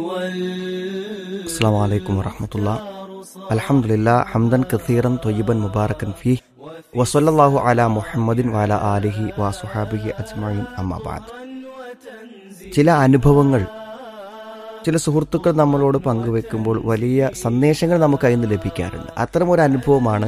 السلام عليكم ورحمة الله الحمد لله حمدا كثيرا طيبا مباركا فيه وصلى الله على محمد وعلى آله وصحابه أجمعين أما بعد ചില അനുഭവങ്ങൾ ചില സുഹൃത്തുക്കൾ നമ്മളോട് പങ്കുവെക്കുമ്പോൾ വലിയ സന്ദേശങ്ങൾ നമുക്ക് അതിൽ നിന്ന് ലഭിക്കാറുണ്ട് അത്തരം ഒരു അനുഭവമാണ്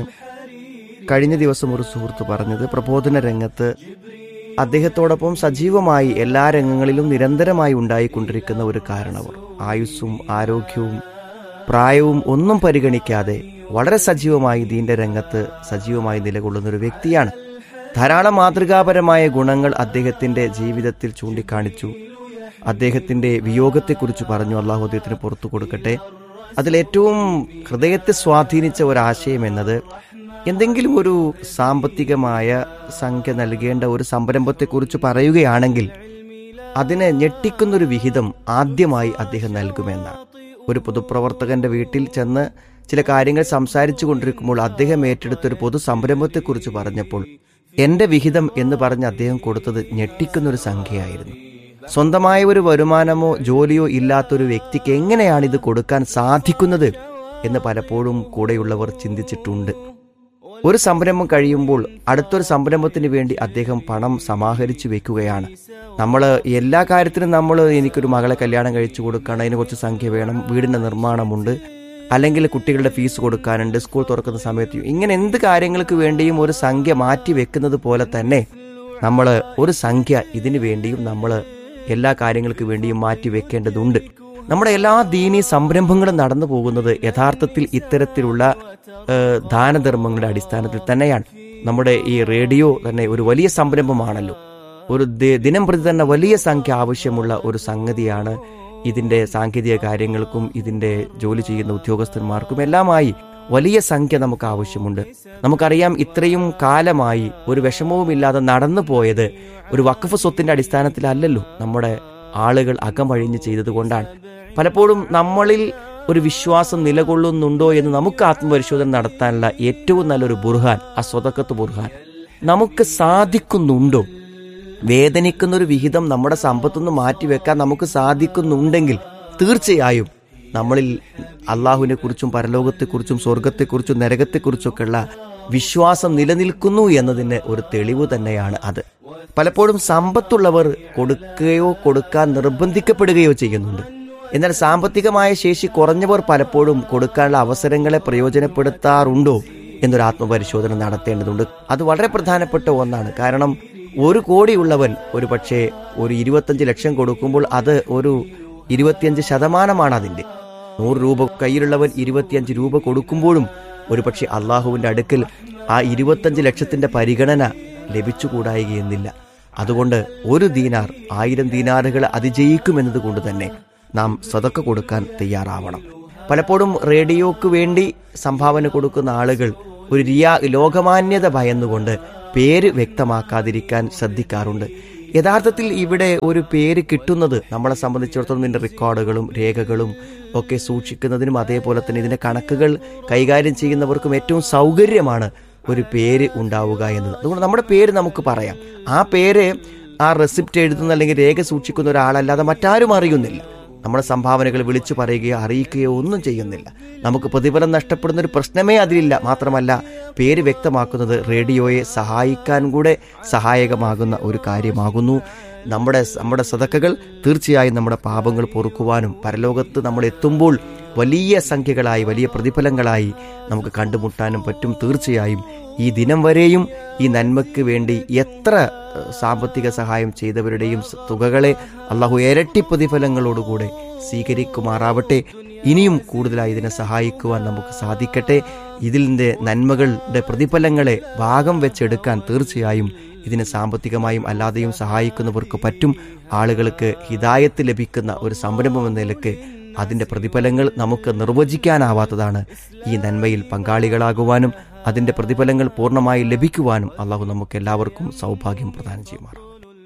കഴിഞ്ഞ ദിവസം ഒരു സുഹൃത്ത് പറഞ്ഞത് പ്രബോധന രംഗത്ത് അദ്ദേഹത്തോടൊപ്പം സജീവമായി എല്ലാ രംഗങ്ങളിലും നിരന്തരമായി ഉണ്ടായിക്കൊണ്ടിരിക്കുന്ന ഒരു കാരണവർ ആയുസ്സും ആരോഗ്യവും പ്രായവും ഒന്നും പരിഗണിക്കാതെ വളരെ സജീവമായി ദീന്റെ രംഗത്ത് സജീവമായി നിലകൊള്ളുന്ന ഒരു വ്യക്തിയാണ് ധാരാളം മാതൃകാപരമായ ഗുണങ്ങൾ അദ്ദേഹത്തിന്റെ ജീവിതത്തിൽ ചൂണ്ടിക്കാണിച്ചു അദ്ദേഹത്തിന്റെ വിയോഗത്തെക്കുറിച്ച് പറഞ്ഞു അള്ളാഹു അദ്ദേഹത്തിന് പുറത്തു കൊടുക്കട്ടെ അതിലേറ്റവും ഹൃദയത്തെ സ്വാധീനിച്ച ഒരാശയം എന്നത് എന്തെങ്കിലും ഒരു സാമ്പത്തികമായ സംഖ്യ നൽകേണ്ട ഒരു സംരംഭത്തെക്കുറിച്ച് പറയുകയാണെങ്കിൽ അതിനെ ഞെട്ടിക്കുന്നൊരു വിഹിതം ആദ്യമായി അദ്ദേഹം നൽകുമെന്നാണ് ഒരു പൊതുപ്രവർത്തകന്റെ വീട്ടിൽ ചെന്ന് ചില കാര്യങ്ങൾ സംസാരിച്ചു കൊണ്ടിരിക്കുമ്പോൾ അദ്ദേഹം ഏറ്റെടുത്ത ഒരു പൊതു സംരംഭത്തെക്കുറിച്ച് പറഞ്ഞപ്പോൾ എന്റെ വിഹിതം എന്ന് പറഞ്ഞ് അദ്ദേഹം കൊടുത്തത് ഞെട്ടിക്കുന്നൊരു സംഖ്യയായിരുന്നു സ്വന്തമായ ഒരു വരുമാനമോ ജോലിയോ ഇല്ലാത്തൊരു വ്യക്തിക്ക് എങ്ങനെയാണ് ഇത് കൊടുക്കാൻ സാധിക്കുന്നത് എന്ന് പലപ്പോഴും കൂടെയുള്ളവർ ചിന്തിച്ചിട്ടുണ്ട് ഒരു സംരംഭം കഴിയുമ്പോൾ അടുത്തൊരു സംരംഭത്തിന് വേണ്ടി അദ്ദേഹം പണം സമാഹരിച്ചു വെക്കുകയാണ് നമ്മൾ എല്ലാ കാര്യത്തിനും നമ്മൾ എനിക്കൊരു മകളെ കല്യാണം കഴിച്ചു കൊടുക്കണം അതിന് കുറച്ച് സംഖ്യ വേണം വീടിന്റെ നിർമ്മാണമുണ്ട് അല്ലെങ്കിൽ കുട്ടികളുടെ ഫീസ് കൊടുക്കാനുണ്ട് സ്കൂൾ തുറക്കുന്ന സമയത്ത് ഇങ്ങനെ എന്ത് കാര്യങ്ങൾക്ക് വേണ്ടിയും ഒരു സംഖ്യ മാറ്റി വെക്കുന്നത് പോലെ തന്നെ നമ്മൾ ഒരു സംഖ്യ ഇതിനു വേണ്ടിയും നമ്മൾ എല്ലാ കാര്യങ്ങൾക്ക് വേണ്ടിയും മാറ്റി വെക്കേണ്ടതുണ്ട് നമ്മുടെ എല്ലാ ദീനീ സംരംഭങ്ങളും നടന്നു പോകുന്നത് യഥാർത്ഥത്തിൽ ഇത്തരത്തിലുള്ള ഏഹ്, ദാനധർമ്മങ്ങളുടെ അടിസ്ഥാനത്തിൽ തന്നെയാണ് നമ്മുടെ ഈ റേഡിയോ തന്നെ ഒരു വലിയ സംരംഭമാണല്ലോ ഒരു ദി- ദിനം പ്രതി തന്നെ വലിയ സംഖ്യ ആവശ്യമുള്ള ഒരു സംഗതിയാണ് ഇതിന്റെ സാങ്കേതിക കാര്യങ്ങൾക്കും ഇതിന്റെ ജോലി ചെയ്യുന്ന ഉദ്യോഗസ്ഥന്മാർക്കും എല്ലാമായി വലിയ സംഖ്യ നമുക്ക് ആവശ്യമുണ്ട് നമുക്കറിയാം ഇത്രയും കാലമായി ഒരു വിഷമവുമില്ലാതെ നടന്നു പോയത് ഒരു വഖഫ് സ്വത്തിന്റെ അടിസ്ഥാനത്തിലല്ലല്ലോ നമ്മുടെ ആളുകൾ അകമഴിഞ്ഞ് ചെയ്തതുകൊണ്ടാണ് പലപ്പോഴും നമ്മളിൽ ഒരു വിശ്വാസം നിലകൊള്ളുന്നുണ്ടോ എന്ന് നമുക്ക് ആത്മപരിശോധന നടത്താനുള്ള ഏറ്റവും നല്ലൊരു ബുർഹാൻ ആ സ്വതക്കത്ത് ബുർഹാൻ നമുക്ക് സാധിക്കുന്നുണ്ടോ വേദനിക്കുന്ന ഒരു വിഹിതം നമ്മുടെ സമ്പത്തുനിന്ന് മാറ്റിവെക്കാൻ നമുക്ക് സാധിക്കുന്നുണ്ടെങ്കിൽ തീർച്ചയായും നമ്മളിൽ അള്ളാഹുവിനെ കുറിച്ചും പരലോകത്തെക്കുറിച്ചും സ്വർഗത്തെക്കുറിച്ചും നരകത്തെക്കുറിച്ചൊക്കെയുള്ള വിശ്വാസം നിലനിൽക്കുന്നു എന്നതിന് ഒരു തെളിവ് തന്നെയാണ് അത് പലപ്പോഴും സമ്പത്തുള്ളവർ കൊടുക്കുകയോ കൊടുക്കാൻ നിർബന്ധിക്കപ്പെടുകയോ ചെയ്യുന്നുണ്ട് എന്നാൽ സാമ്പത്തികമായ ശേഷി കുറഞ്ഞവർ പലപ്പോഴും കൊടുക്കാനുള്ള അവസരങ്ങളെ പ്രയോജനപ്പെടുത്താറുണ്ടോ എന്നൊരു ആത്മപരിശോധന നടത്തേണ്ടതുണ്ട് അത് വളരെ പ്രധാനപ്പെട്ട ഒന്നാണ് കാരണം ഒരു കോടിയുള്ളവൻ ഒരു പക്ഷേ ഒരു ഇരുപത്തഞ്ച് ലക്ഷം കൊടുക്കുമ്പോൾ അത് ഒരു ഇരുപത്തിയഞ്ച് ശതമാനമാണ് അതിന്റെ നൂറ് രൂപ കയ്യിലുള്ളവൻ ഇരുപത്തിയഞ്ച് രൂപ കൊടുക്കുമ്പോഴും ഒരുപക്ഷെ അള്ളാഹുവിന്റെ അടുക്കൽ ആ ഇരുപത്തഞ്ച് ലക്ഷത്തിന്റെ പരിഗണന ലഭിച്ചുകൂടായികയെന്നില്ല അതുകൊണ്ട് ഒരു ദീനാർ ആയിരം ദീനാറുകൾ അതിജയിക്കുമെന്നത് കൊണ്ട് തന്നെ നാം സ്വതക്ക കൊടുക്കാൻ തയ്യാറാവണം പലപ്പോഴും റേഡിയോക്ക് വേണ്ടി സംഭാവന കൊടുക്കുന്ന ആളുകൾ ഒരു റിയാ ലോകമാന്യത ഭയന്നുകൊണ്ട് പേര് വ്യക്തമാക്കാതിരിക്കാൻ ശ്രദ്ധിക്കാറുണ്ട് യഥാർത്ഥത്തിൽ ഇവിടെ ഒരു പേര് കിട്ടുന്നത് നമ്മളെ സംബന്ധിച്ചിടത്തോളം ഇതിന്റെ റെക്കോർഡുകളും രേഖകളും ഒക്കെ സൂക്ഷിക്കുന്നതിനും അതേപോലെ തന്നെ ഇതിന്റെ കണക്കുകൾ കൈകാര്യം ചെയ്യുന്നവർക്കും ഏറ്റവും സൗകര്യമാണ് ഒരു പേര് ഉണ്ടാവുക എന്നത് അതുകൊണ്ട് നമ്മുടെ പേര് നമുക്ക് പറയാം ആ പേര് ആ റെസിപ്റ്റ് എഴുതുന്ന അല്ലെങ്കിൽ രേഖ സൂക്ഷിക്കുന്ന ഒരാളല്ലാതെ മറ്റാരും അറിയുന്നില്ല നമ്മുടെ സംഭാവനകൾ വിളിച്ചു പറയുകയോ അറിയിക്കുകയോ ഒന്നും ചെയ്യുന്നില്ല നമുക്ക് പ്രതിഫലം നഷ്ടപ്പെടുന്ന ഒരു പ്രശ്നമേ അതിലില്ല മാത്രമല്ല പേര് വ്യക്തമാക്കുന്നത് റേഡിയോയെ സഹായിക്കാൻ കൂടെ സഹായകമാകുന്ന ഒരു കാര്യമാകുന്നു നമ്മുടെ നമ്മുടെ സതക്കകൾ തീർച്ചയായും നമ്മുടെ പാപങ്ങൾ പൊറുക്കുവാനും പരലോകത്ത് നമ്മൾ എത്തുമ്പോൾ വലിയ സംഖ്യകളായി വലിയ പ്രതിഫലങ്ങളായി നമുക്ക് കണ്ടുമുട്ടാനും പറ്റും തീർച്ചയായും ഈ ദിനം വരെയും ഈ നന്മയ്ക്ക് വേണ്ടി എത്ര ഏഹ്, സാമ്പത്തിക സഹായം ചെയ്തവരുടെയും സ- തുകകളെ അള്ളാഹു ഇരട്ടി പ്രതിഫലങ്ങളോടുകൂടെ സ്വീകരിക്കുമാറാവട്ടെ ഇനിയും കൂടുതലായി ഇതിനെ സഹായിക്കുവാൻ നമുക്ക് സാധിക്കട്ടെ ഇതിൻ്റെ നന്മകളുടെ പ്രതിഫലങ്ങളെ ഭാഗം വെച്ചെടുക്കാൻ തീർച്ചയായും ഇതിനെ സാമ്പത്തികമായും അല്ലാതെയും സഹായിക്കുന്നവർക്ക് പറ്റും ആളുകൾക്ക് ഹിതായത്ത് ലഭിക്കുന്ന ഒരു സംരംഭം എന്ന നിലക്ക് അതിന്റെ പ്രതിഫലങ്ങൾ നമുക്ക് നിർവചിക്കാനാവാത്തതാണ് ഈ നന്മയിൽ പങ്കാളികളാകുവാനും അതിന്റെ പ്രതിഫലങ്ങൾ പൂർണ്ണമായി ലഭിക്കുവാനും അള്ളാഹു നമുക്ക് എല്ലാവർക്കും സൗഭാഗ്യം പ്രദാനം ചെയ്യുമാറാം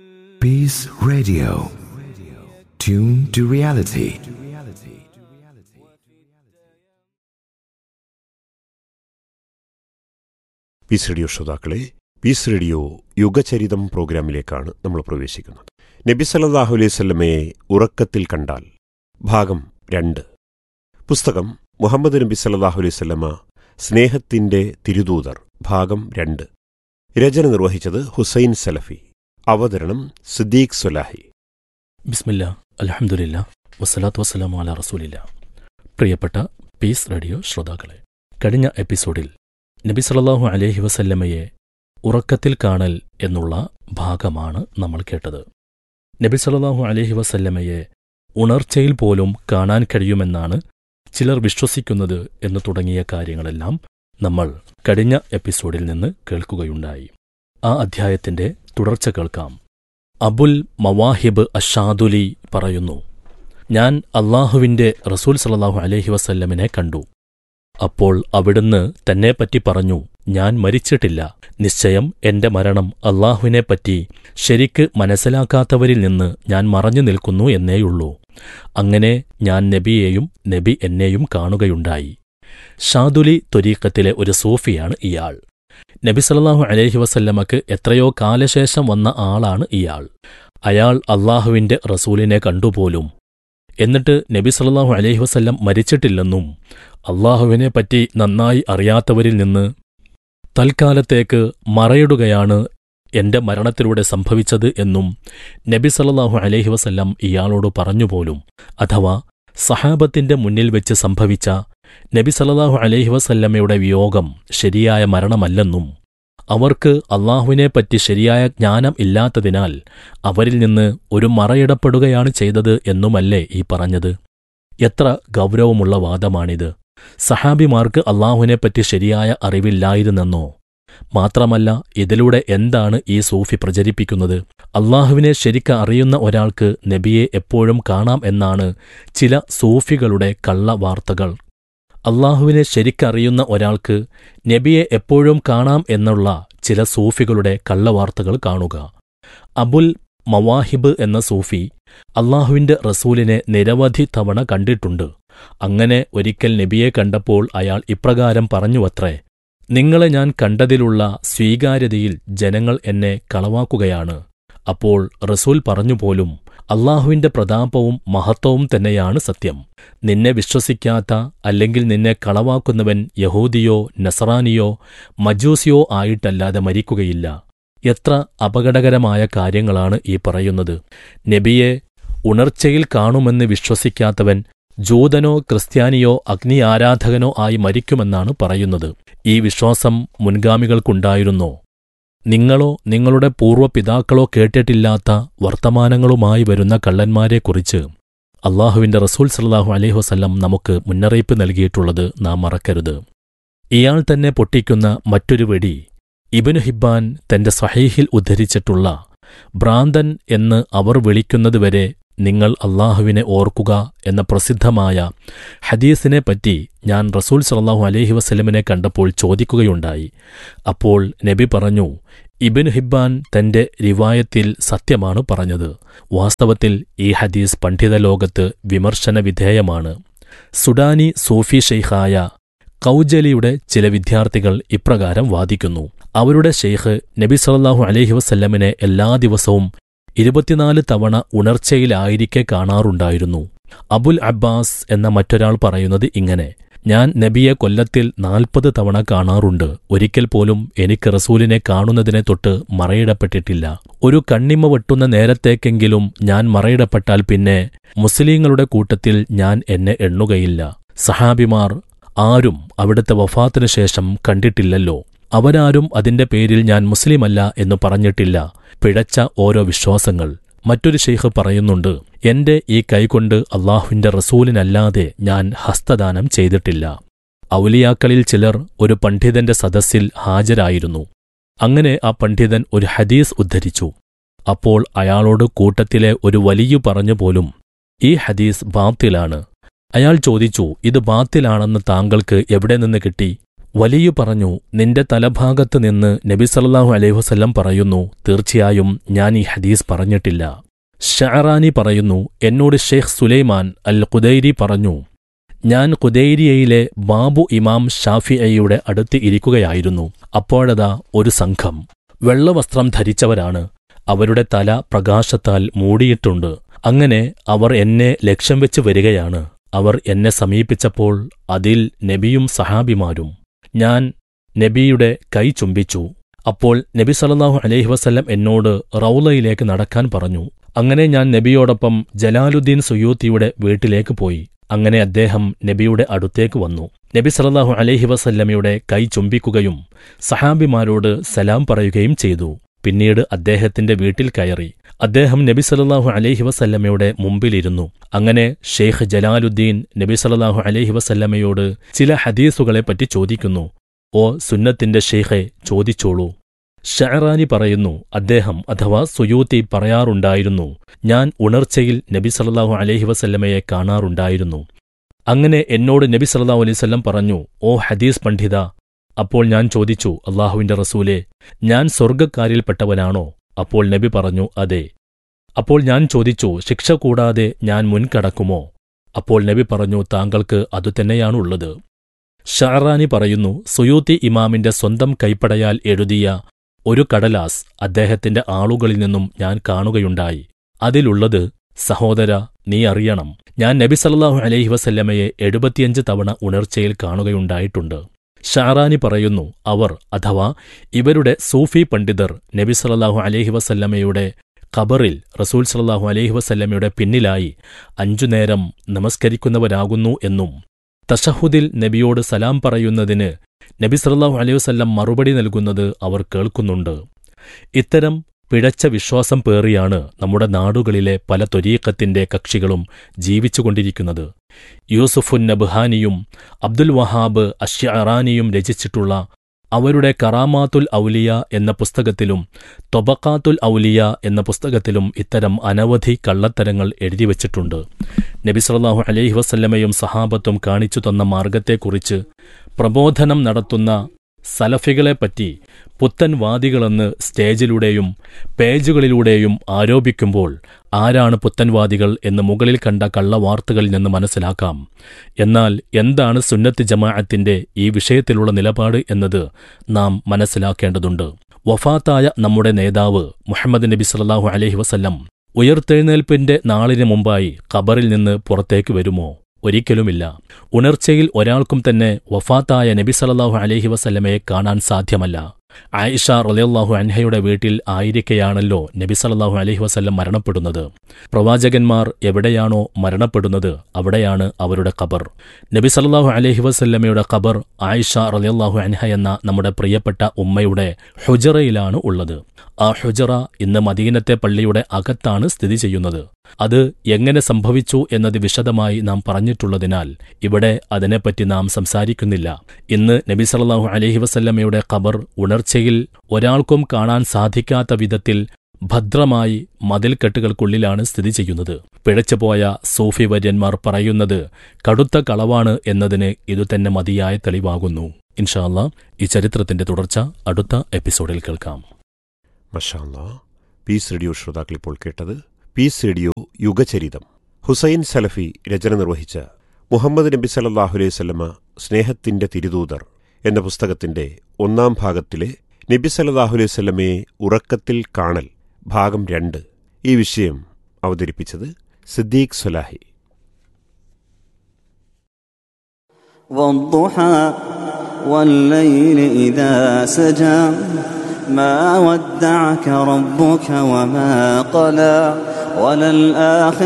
Peace Radio. Tune to reality. Peace Radio ശ്രോതാക്കളെ പീസ് റേഡിയോ യുഗചരിതം പ്രോഗ്രാമിലേക്കാണ് നമ്മൾ പ്രവേശിക്കുന്നത് നബി സല്ലല്ലാഹു അലൈഹി സ്വല്ലമയെ ഉറക്കത്തിൽ കണ്ടാൽ ഭാഗം രണ്ട് പുസ്തകം മുഹമ്മദ് നബി സല്ലാഹു അലൈഹി സ്വല്ലമ സ്നേഹത്തിന്റെ തിരുദൂതർ ഭാഗം രണ്ട് രചന നിർവഹിച്ചത് ഹുസൈൻ സലഫി അവതരണം സിദ്ദീഖ് സുലാഹി ബിസ്മില്ല അലഹമുല്ല വസ്സലാത്തു വസ്സലാമു അല റസൂലില്ല പ്രിയപ്പെട്ട പീസ് റേഡിയോ ശ്രോതാക്കളെ കഴിഞ്ഞ എപ്പിസോഡിൽ നബി സല്ലല്ലാഹു അലൈഹി വസല്ലമയെ ഉറക്കത്തിൽ കാണൽ എന്നുള്ള ഭാഗമാണ് നമ്മൾ കേട്ടത് നബി സല്ലല്ലാഹു അലൈഹി വസല്ലമയെ ഉണർച്ചയിൽ പോലും കാണാൻ കഴിയുമെന്നാണ് ചിലർ വിശ്വസിക്കുന്നത് എന്ന് തുടങ്ങിയ കാര്യങ്ങളെല്ലാം നമ്മൾ കഴിഞ്ഞ എപ്പിസോഡിൽ നിന്ന് കേൾക്കുകയുണ്ടായി ആ അധ്യായത്തിന്റെ തുടർച്ച കേൾക്കാം അബുൽ മവാഹിബ് അഷാദുലി പറയുന്നു ഞാൻ അള്ളാഹുവിന്റെ റസൂൽ സല്ലല്ലാഹു അലൈഹി വസല്ലമിനെ കണ്ടു അപ്പോൾ അവിടുന്ന് തന്നെപ്പറ്റി പറഞ്ഞു ഞാൻ മരിച്ചിട്ടില്ല നിശ്ചയം എന്റെ മരണം അള്ളാഹുവിനെപ്പറ്റി ശരിക്ക് മനസ്സിലാക്കാത്തവരിൽ നിന്ന് ഞാൻ മറഞ്ഞു നിൽക്കുന്നു എന്നേയുള്ളൂ അങ്ങനെ ഞാൻ നബിയെയും നബി എന്നെയും കാണുകയുണ്ടായി ഷാദുലി ത്വരീക്കത്തിലെ ഒരു സൂഫിയാണ് ഇയാൾ നബി സല്ലല്ലാഹു അലൈഹി വസല്ലമക്ക് എത്രയോ കാലശേഷം വന്ന ആളാണ് ഇയാൾ അയാൾ അള്ളാഹുവിന്റെ റസൂലിനെ കണ്ടുപോലും എന്നിട്ട് നബി സല്ലല്ലാഹു അലൈഹി വസല്ലം മരിച്ചിട്ടില്ലെന്നും അള്ളാഹുവിനെ പറ്റി നന്നായി അറിയാത്തവരിൽ നിന്ന് തൽക്കാലത്തേക്ക് മറയിടുകയാണ് എന്റെ മരണത്തിലൂടെ സംഭവിച്ചത് എന്നും നബി സല്ലല്ലാഹു അലൈഹി വസല്ലം ഇയാളോട് പറഞ്ഞുപോലും അഥവാ സഹാബത്തിന്റെ മുന്നിൽ വെച്ച് സംഭവിച്ച നബി സല്ലല്ലാഹു അലൈഹി വസല്ലമയുടെ വിയോഗം ശരിയായ മരണമല്ലെന്നും അവർക്ക് അള്ളാഹുവിനെപ്പറ്റി ശരിയായ ജ്ഞാനം ഇല്ലാത്തതിനാൽ അവരിൽ നിന്ന് ഒരു മറയിടപ്പെടുകയാണ് ചെയ്തത് എന്നുമല്ലേ ഈ പറഞ്ഞത് എത്ര ഗൗരവമുള്ള വാദമാണിത് സഹാബിമാർക്ക് അള്ളാഹുവിനെപ്പറ്റി ശരിയായ അറിവില്ലായിരുന്നെന്നോ മാത്രമല്ല ഇതിലൂടെ എന്താണ് ഈ സൂഫി പ്രചരിപ്പിക്കുന്നത് അള്ളാഹുവിനെ ശരിക്ക് അറിയുന്ന ഒരാൾക്ക് നബിയെ എപ്പോഴും കാണാം എന്നാണ് ചില സൂഫികളുടെ കള്ള വാർത്തകൾ അള്ളാഹുവിനെ ശരിക്കറിയുന്ന ഒരാൾക്ക് നബിയെ എപ്പോഴും കാണാം എന്നുള്ള ചില സൂഫികളുടെ കള്ളവാർത്തകൾ കാണുക അബുൽ മവാഹിബ് എന്ന സൂഫി അള്ളാഹുവിന്റെ റസൂലിനെ നിരവധി തവണ കണ്ടിട്ടുണ്ട് അങ്ങനെ ഒരിക്കൽ നബിയെ കണ്ടപ്പോൾ അയാൾ ഇപ്രകാരം പറഞ്ഞുവത്രേ നിങ്ങളെ ഞാൻ കണ്ടതിലുള്ള സ്വീകാര്യതയിൽ ജനങ്ങൾ എന്നെ കളവാക്കുകയാണ് അപ്പോൾ റസൂൽ പറഞ്ഞുപോലും അള്ളാഹുവിന്റെ പ്രതാപവും മഹത്വവും തന്നെയാണ് സത്യം നിന്നെ വിശ്വസിക്കാത്ത അല്ലെങ്കിൽ നിന്നെ കളവാക്കുന്നവൻ യഹൂദിയോ നസറാനിയോ മജൂസിയോ ആയിട്ടല്ലാതെ മരിക്കുകയില്ല എത്ര അപകടകരമായ കാര്യങ്ങളാണ് ഈ പറയുന്നത് നബിയെ ഉണർച്ചയിൽ കാണുമെന്ന് വിശ്വസിക്കാത്തവൻ ജൂതനോ ക്രിസ്ത്യാനിയോ അഗ്നി ആരാധകനോ ആയി മരിക്കുമെന്നാണ് പറയുന്നത് ഈ വിശ്വാസം മുൻഗാമികൾക്കുണ്ടായിരുന്നോ നിങ്ങളോ നിങ്ങളുടെ പൂർവ്വപിതാക്കളോ കേട്ടിട്ടില്ലാത്ത വർത്തമാനങ്ങളുമായി വരുന്ന കള്ളന്മാരെക്കുറിച്ച് അള്ളാഹുവിന്റെ റസൂൽ സല്ലാഹു അലൈഹി വസല്ലം നമുക്ക് മുന്നറിയിപ്പ് നൽകിയിട്ടുള്ളത് നാം മറക്കരുത് ഇയാൾ തന്നെ പൊട്ടിക്കുന്ന മറ്റൊരു വെടി ഇബനു ഹിബ്ബാൻ തന്റെ സഹീഹിൽ ഉദ്ധരിച്ചിട്ടുള്ള ഭ്രാന്തൻ എന്ന് അവർ വിളിക്കുന്നതുവരെ നിങ്ങൾ അള്ളാഹുവിനെ ഓർക്കുക എന്ന പ്രസിദ്ധമായ ഹദീസിനെ പറ്റി ഞാൻ റസൂൽ സല്ലാഹു അലൈഹി വസ്ലമിനെ കണ്ടപ്പോൾ ചോദിക്കുകയുണ്ടായി അപ്പോൾ നബി പറഞ്ഞു ഇബിൻ ഹിബ്ബാൻ തന്റെ റിവായത്തിൽ സത്യമാണ് പറഞ്ഞത് വാസ്തവത്തിൽ ഈ ഹദീസ് പണ്ഡിത ലോകത്ത് വിമർശന വിധേയമാണ് സുഡാനി സൂഫി ഷെയ്ഖായ കൗജലിയുടെ ചില വിദ്യാർത്ഥികൾ ഇപ്രകാരം വാദിക്കുന്നു അവരുടെ ഷെയ്ഖ് നബി സല്ലാഹു അലൈഹി വസല്ലമിനെ എല്ലാ ദിവസവും ഇരുപത്തിനാല് തവണ ഉണർച്ചയിലായിരിക്കെ കാണാറുണ്ടായിരുന്നു അബുൽ അബ്ബാസ് എന്ന മറ്റൊരാൾ പറയുന്നത് ഇങ്ങനെ ഞാൻ നബിയെ കൊല്ലത്തിൽ നാൽപ്പത് തവണ കാണാറുണ്ട് ഒരിക്കൽ പോലും എനിക്ക് റസൂലിനെ കാണുന്നതിനെ തൊട്ട് മറയിടപ്പെട്ടിട്ടില്ല ഒരു കണ്ണിമ വെട്ടുന്ന നേരത്തേക്കെങ്കിലും ഞാൻ മറയിടപ്പെട്ടാൽ പിന്നെ മുസ്ലിങ്ങളുടെ കൂട്ടത്തിൽ ഞാൻ എന്നെ എണ്ണുകയില്ല സഹാബിമാർ ആരും അവിടുത്തെ വഫാത്തിനു ശേഷം കണ്ടിട്ടില്ലല്ലോ അവരാരും അതിന്റെ പേരിൽ ഞാൻ മുസ്ലിമല്ല എന്ന് പറഞ്ഞിട്ടില്ല പിഴച്ച ഓരോ വിശ്വാസങ്ങൾ മറ്റൊരു ഷെയ്ഖ് പറയുന്നുണ്ട് എന്റെ ഈ കൈകൊണ്ട് അള്ളാഹുവിന്റെ റസൂലിനല്ലാതെ ഞാൻ ഹസ്തദാനം ചെയ്തിട്ടില്ല ഔലിയാക്കളിൽ ചിലർ ഒരു പണ്ഡിതന്റെ സദസ്സിൽ ഹാജരായിരുന്നു അങ്ങനെ ആ പണ്ഡിതൻ ഒരു ഹദീസ് ഉദ്ധരിച്ചു അപ്പോൾ അയാളോട് കൂട്ടത്തിലെ ഒരു വലിയ പറഞ്ഞു പോലും ഈ ഹദീസ് ബാത്തിലാണ് അയാൾ ചോദിച്ചു ഇത് ബാത്തിലാണെന്ന് താങ്കൾക്ക് എവിടെ നിന്ന് കിട്ടി വലിയ പറഞ്ഞു നിന്റെ തലഭാഗത്ത് നിന്ന് നബി സല്ലല്ലാഹു അലൈഹി വസല്ലം പറയുന്നു തീർച്ചയായും ഞാൻ ഈ ഹദീസ് പറഞ്ഞിട്ടില്ല ഷഹറാനി പറയുന്നു എന്നോട് ഷെയ്ഖ് സുലൈമാൻ അൽ ഖുദൈരി പറഞ്ഞു ഞാൻ ഖുദൈരിയയിലെ ബാബു ഇമാം ഷാഫിഅയുടെ അടുത്ത് ഇരിക്കുകയായിരുന്നു അപ്പോഴതാ ഒരു സംഘം വെള്ളവസ്ത്രം ധരിച്ചവരാണ് അവരുടെ തല പ്രകാശത്താൽ മൂടിയിട്ടുണ്ട് അങ്ങനെ അവർ എന്നെ ലക്ഷ്യം വെച്ച് വരികയാണ് അവർ എന്നെ സമീപിച്ചപ്പോൾ അതിൽ നബിയും സഹാബിമാരും ഞാൻ നബിയുടെ കൈ ചുംബിച്ചു അപ്പോൾ നബി സല്ലല്ലാഹു അലൈഹി വസല്ലം എന്നോട് റൗലയിലേക്ക് നടക്കാൻ പറഞ്ഞു അങ്ങനെ ഞാൻ നബിയോടൊപ്പം ജലാലുദ്ദീൻ സുയൂത്തിയുടെ വീട്ടിലേക്ക് പോയി അങ്ങനെ അദ്ദേഹം നബിയുടെ അടുത്തേക്ക് വന്നു നബി സല്ലല്ലാഹു അലൈഹി വസല്ലമയുടെ കൈ ചുംബിക്കുകയും സഹാബിമാരോട് സലാം പറയുകയും ചെയ്തു പിന്നീട് അദ്ദേഹത്തിന്റെ വീട്ടിൽ കയറി അദ്ദേഹം നബി സല്ലല്ലാഹു അലൈഹി വസല്ലമയുടെ മുമ്പിലിരുന്നു അങ്ങനെ ഷെയ്ഖ് ജലാലുദ്ദീൻ നബി സല്ലല്ലാഹു അലൈഹി വസല്ലമയോട് ചില ഹദീസുകളെപ്പറ്റി ചോദിക്കുന്നു ഓ സുന്നത്തിന്റെ ഷെയ്ഖെ ചോദിച്ചോളൂ ഷഹറാനി പറയുന്നു അദ്ദേഹം അഥവാ സുയൂത്തി പറയാറുണ്ടായിരുന്നു ഞാൻ ഉണർച്ചയിൽ നബി സല്ലല്ലാഹു അലൈഹി വസല്ലമയെ കാണാറുണ്ടായിരുന്നു അങ്ങനെ എന്നോട് നബി സല്ലല്ലാഹു അലൈഹി വസല്ലം പറഞ്ഞു ഓ ഹദീസ് പണ്ഡിത അപ്പോൾ ഞാൻ ചോദിച്ചു അള്ളാഹുവിന്റെ റസൂലെ ഞാൻ സ്വർഗ്ഗക്കാരിൽപ്പെട്ടവനാണോ അപ്പോൾ നബി പറഞ്ഞു അതെ അപ്പോൾ ഞാൻ ചോദിച്ചു ശിക്ഷ കൂടാതെ ഞാൻ മുൻകടക്കുമോ അപ്പോൾ നബി പറഞ്ഞു താങ്കൾക്ക് അതുതന്നെയാണുള്ളത് ഷഹറാനി പറയുന്നു സുയൂത്തി ഇമാമിന്റെ സ്വന്തം കൈപ്പടയാൽ എഴുതിയ ഒരു കടലാസ് അദ്ദേഹത്തിന്റെ ആളുകളിൽ നിന്നും ഞാൻ കാണുകയുണ്ടായി അതിലുള്ളത് സഹോദര നീ അറിയണം ഞാൻ നബി സല്ലല്ലാഹു അലൈഹി വസല്ലമയെ എഴുപത്തിയഞ്ച് തവണ ഉണർച്ചയിൽ കാണുകയുണ്ടായിട്ടുണ്ട് ഷാറാനി പറയുന്നു അവർ അഥവാ ഇവരുടെ സൂഫി പണ്ഡിതർ നബി സല്ലല്ലാഹു അലൈഹി വസല്ലമയുടെ ഖബറിൽ റസൂൽ സല്ലല്ലാഹു അലൈഹി വസല്ലമയുടെ പിന്നിലായി അഞ്ചുനേരം നമസ്കരിക്കുന്നവരാകുന്നു എന്നും തഷഹുദിൽ നബിയോട് സലാം പറയുന്നതിന് നബി സല്ലല്ലാഹു അലൈഹി വസല്ലം മറുപടി നൽകുന്നത് അവർ കേൾക്കുന്നുണ്ട് ഇത്തരം പിഴച്ച വിശ്വാസം പേറിയാണ് നമ്മുടെ നാടുകളിലെ പല ത്വരീക്കത്തിന്റെ കക്ഷികളും ജീവിച്ചുകൊണ്ടിരിക്കുന്നത് യൂസുഫുൻ നബ്ഹാനിയും അബ്ദുൽ വഹാബ് അഷ്യറാനിയും രചിച്ചിട്ടുള്ള അവരുടെ കറാമാത്തുൽ ഔലിയ എന്ന പുസ്തകത്തിലും തൊബക്കാത്തുൽ ഔലിയ എന്ന പുസ്തകത്തിലും ഇത്തരം അനവധി കള്ളത്തരങ്ങൾ എഴുതിവച്ചിട്ടുണ്ട് നബി സല്ലല്ലാഹു അലൈഹി വസല്ലമയും സഹാബത്തും കാണിച്ചു തന്ന മാർഗത്തെക്കുറിച്ച് പ്രബോധനം നടത്തുന്ന സലഫികളെപ്പറ്റി പുത്തൻവാദികളെന്ന് സ്റ്റേജിലൂടെയും പേജുകളിലൂടെയും ആരോപിക്കുമ്പോൾ ആരാണ് പുത്തൻവാദികൾ എന്ന് മുകളിൽ കണ്ട കള്ളവാർത്തകളിൽ നിന്ന് മനസ്സിലാക്കാം എന്നാൽ എന്താണ് സുന്നത്ത് ജമാഅത്തിന്റെ ഈ വിഷയത്തിലുള്ള നിലപാട് എന്നത് നാം മനസ്സിലാക്കേണ്ടതുണ്ട് വഫാത്തായ നമ്മുടെ നേതാവ് മുഹമ്മദ് നബി സല്ലല്ലാഹു അലൈഹി വസല്ലം ഉയർത്തെഴുന്നേൽപ്പിന്റെ നാളിന് മുമ്പായി ഖബറിൽ നിന്ന് പുറത്തേക്ക് വരുമോ ഒരിക്കലുമില്ല ഉണർച്ചയിൽ ഒരാൾക്കും തന്നെ വഫാത്തായ നബി സല്ലല്ലാഹു അലൈഹി വസല്ലമയെ കാണാൻ സാധ്യമല്ല ആയിഷ റളിയല്ലാഹു അൻഹയുടെ വീട്ടിൽ ആയിരിക്കെയാണല്ലോ നബി സല്ലല്ലാഹു അലൈഹി വസല്ലം മരണപ്പെടുന്നത് പ്രവാചകന്മാർ എവിടെയാണോ മരണപ്പെടുന്നത് അവിടെയാണ് അവരുടെ ഖബർ നബി സല്ലല്ലാഹു അലൈഹി വസല്ലമയുടെ ഖബർ ആയിഷ റളിയല്ലാഹു അൻഹ എന്ന നമ്മുടെ പ്രിയപ്പെട്ട ഉമ്മയുടെ ഹുജറയിലാണ് ഉള്ളത് ആ ഹുജറ ഇന്ന് മദീനത്തെ പള്ളിയുടെ അകത്താണ് സ്ഥിതി ചെയ്യുന്നത് അത് എങ്ങനെ സംഭവിച്ചു എന്നത് വിശദമായി നാം പറഞ്ഞിട്ടുള്ളതിനാൽ ഇവിടെ അതിനെപ്പറ്റി നാം സംസാരിക്കുന്നില്ല ഇന്ന് നബി സല്ലല്ലാഹു അലൈഹി വസല്ലമയുടെ ഖബർ ഉണർച്ചയിൽ ഒരാൾക്കും കാണാൻ സാധിക്കാത്ത വിധത്തിൽ ഭദ്രമായി മതിൽക്കെട്ടുകൾക്കുള്ളിലാണ് സ്ഥിതി ചെയ്യുന്നത് പിഴച്ചുപോയ സൂഫി വര്യന്മാർ പറയുന്നത് കടുത്ത കളവാണ് എന്നതിന് ഇതുതന്നെ മതിയായ തെളിവാകുന്നു ഇൻഷാല്ല ഈ ചരിത്രത്തിന്റെ തുടർച്ച അടുത്ത എപ്പിസോഡിൽ കേൾക്കാം മഷാല്ല പീസ് റേഡിയോ ശ്രോതാക്കൾ ഇപ്പോൾ കേട്ടത് പീസ് റേഡിയോ യുഗചരിതം ഹുസൈൻ സലഫി രചന നിർവഹിച്ച മുഹമ്മദ് നബി സല്ലല്ലാഹു അലൈഹി വസല്ലമ സ്നേഹത്തിന്റെ തിരുദൂതർ എന്ന പുസ്തകത്തിന്റെ ഒന്നാം ഭാഗത്തിലെ നബി സല്ലല്ലാഹു അലൈഹി വസല്ലമയെ ഉറക്കത്തിൽ കാണൽ ഭാഗം രണ്ട് ഈ വിഷയം അവതരിപ്പിച്ചത് സിദ്ദീഖ് സൊലാഹി والضحى والليل إذا سجى ما ودعك ربك وما قلى وللآخرة